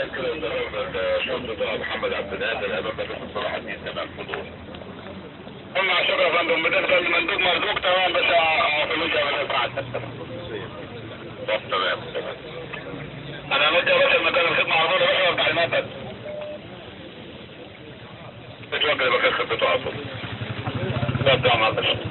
شرطة محمد عبد الناصر امام مدرسة صلاح الدين تمام حضور أما شكرا يا فندم بالنسبة للمندوب مرزوق تمام بس فلوس يا باشا بعد طب تمام تمام أنا مدي يا باشا المكان الخدمة على طول يا باشا والتعليمات بس اتوجه بخير خطته على طول لا تمام يا باشا